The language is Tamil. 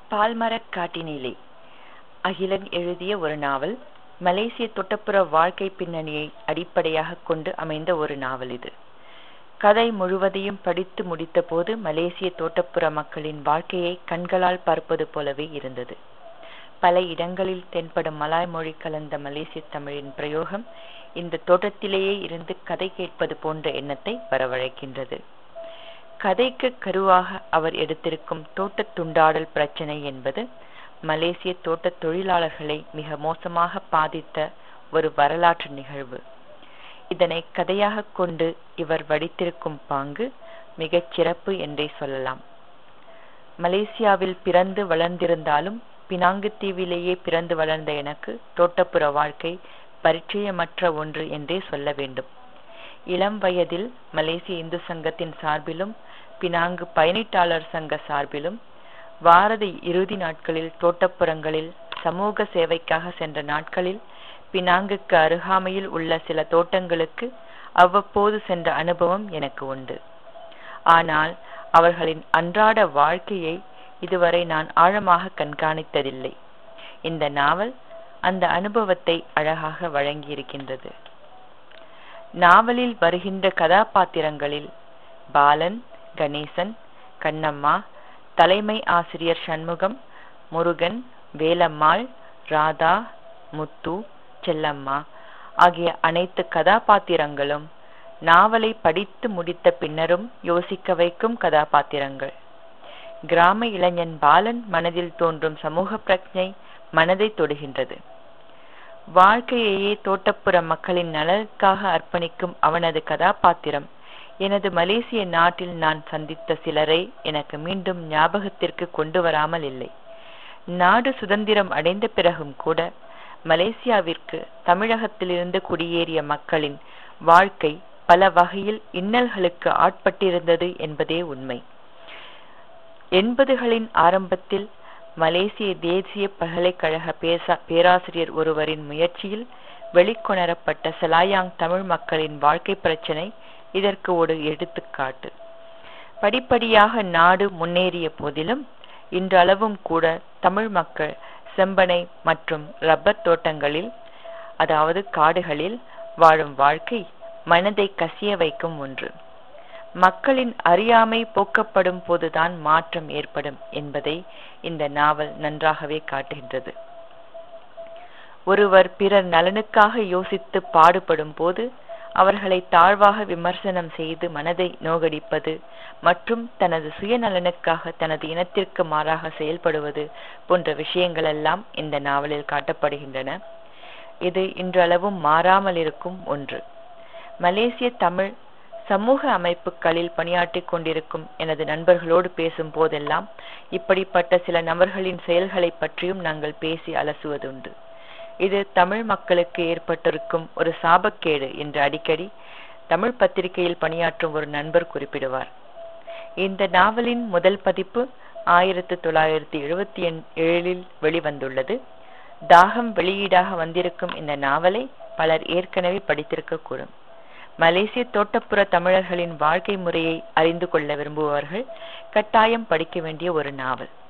பால்மரக் காட்டினிலே அகிலன் எழுதிய ஒரு நாவல் மலேசிய தொட்டப்புற வாழ்க்கை பின்னணியை அடிப்படையாகக் கொண்டு அமைந்த ஒரு நாவல் இது கதை முழுவதையும் படித்து முடித்தபோது மலேசிய தோட்டப்புற மக்களின் வாழ்க்கையை கண்களால் பார்ப்பது போலவே இருந்தது பல இடங்களில் தென்படும் மலாய் மொழி கலந்த மலேசிய தமிழின் பிரயோகம் இந்த தோட்டத்திலேயே இருந்து கதை கேட்பது போன்ற எண்ணத்தை வரவழைக்கின்றது கதைக்கு கருவாக அவர் எடுத்திருக்கும் தோட்டத் துண்டாடல் பிரச்சனை என்பது மலேசிய தோட்டத் தொழிலாளர்களை மிக மோசமாக பாதித்த ஒரு வரலாற்று நிகழ்வு இதனை கதையாக கொண்டு இவர் வடித்திருக்கும் பாங்கு மிகச் சிறப்பு என்றே சொல்லலாம் மலேசியாவில் பிறந்து வளர்ந்திருந்தாலும் பினாங்கு தீவிலேயே பிறந்து வளர்ந்த எனக்கு தோட்டப்புற வாழ்க்கை பரிச்சயமற்ற ஒன்று என்றே சொல்ல வேண்டும் இளம் வயதில் மலேசிய இந்து சங்கத்தின் சார்பிலும் பினாங்கு பயணிட்டாளர் சங்க சார்பிலும் வாரத இறுதி நாட்களில் தோட்டப்புறங்களில் சமூக சேவைக்காக சென்ற நாட்களில் பினாங்குக்கு அருகாமையில் உள்ள சில தோட்டங்களுக்கு அவ்வப்போது சென்ற அனுபவம் எனக்கு உண்டு ஆனால் அவர்களின் அன்றாட வாழ்க்கையை இதுவரை நான் ஆழமாக கண்காணித்ததில்லை இந்த நாவல் அந்த அனுபவத்தை அழகாக வழங்கியிருக்கின்றது நாவலில் வருகின்ற கதாபாத்திரங்களில் பாலன் கணேசன் கண்ணம்மா தலைமை ஆசிரியர் சண்முகம் முருகன் வேலம்மாள் ராதா முத்து செல்லம்மா ஆகிய அனைத்து கதாபாத்திரங்களும் நாவலை படித்து முடித்த பின்னரும் யோசிக்க வைக்கும் கதாபாத்திரங்கள் கிராம இளைஞன் பாலன் மனதில் தோன்றும் சமூக பிரஜை மனதை தொடுகின்றது வாழ்க்கையையே தோட்டப்புற மக்களின் நலனுக்காக அர்ப்பணிக்கும் அவனது கதாபாத்திரம் எனது மலேசிய நாட்டில் நான் சந்தித்த சிலரை எனக்கு மீண்டும் ஞாபகத்திற்கு கொண்டு வராமல் இல்லை நாடு சுதந்திரம் அடைந்த பிறகும் கூட மலேசியாவிற்கு தமிழகத்திலிருந்து குடியேறிய மக்களின் வாழ்க்கை பல வகையில் இன்னல்களுக்கு ஆட்பட்டிருந்தது என்பதே உண்மை எண்பதுகளின் ஆரம்பத்தில் மலேசிய தேசிய பல்கலைக்கழக பேராசிரியர் ஒருவரின் முயற்சியில் வெளிக்கொணரப்பட்ட செலாயாங் தமிழ் மக்களின் வாழ்க்கை பிரச்சனை இதற்கு ஒரு எடுத்துக்காட்டு படிப்படியாக நாடு முன்னேறிய போதிலும் இன்றளவும் கூட தமிழ் மக்கள் செம்பனை மற்றும் ரப்பர் தோட்டங்களில் அதாவது காடுகளில் வாழும் வாழ்க்கை மனதை கசிய வைக்கும் ஒன்று மக்களின் அறியாமை போக்கப்படும் போதுதான் மாற்றம் ஏற்படும் என்பதை இந்த நாவல் நன்றாகவே காட்டுகின்றது ஒருவர் பிறர் நலனுக்காக யோசித்து பாடுபடும் போது அவர்களை தாழ்வாக விமர்சனம் செய்து மனதை நோகடிப்பது மற்றும் தனது சுயநலனுக்காக தனது இனத்திற்கு மாறாக செயல்படுவது போன்ற விஷயங்கள் எல்லாம் இந்த நாவலில் காட்டப்படுகின்றன இது இன்றளவும் மாறாமல் இருக்கும் ஒன்று மலேசிய தமிழ் சமூக அமைப்புகளில் பணியாற்றிக் கொண்டிருக்கும் எனது நண்பர்களோடு பேசும் போதெல்லாம் இப்படிப்பட்ட சில நபர்களின் செயல்களை பற்றியும் நாங்கள் பேசி அலசுவதுண்டு இது தமிழ் மக்களுக்கு ஏற்பட்டிருக்கும் ஒரு சாபக்கேடு என்று அடிக்கடி தமிழ் பத்திரிகையில் பணியாற்றும் ஒரு நண்பர் குறிப்பிடுவார் இந்த நாவலின் முதல் பதிப்பு ஆயிரத்தி தொள்ளாயிரத்தி எழுபத்தி ஏழில் வெளிவந்துள்ளது தாகம் வெளியீடாக வந்திருக்கும் இந்த நாவலை பலர் ஏற்கனவே படித்திருக்க கூடும் மலேசிய தோட்டப்புற தமிழர்களின் வாழ்க்கை முறையை அறிந்து கொள்ள விரும்புபவர்கள் கட்டாயம் படிக்க வேண்டிய ஒரு நாவல்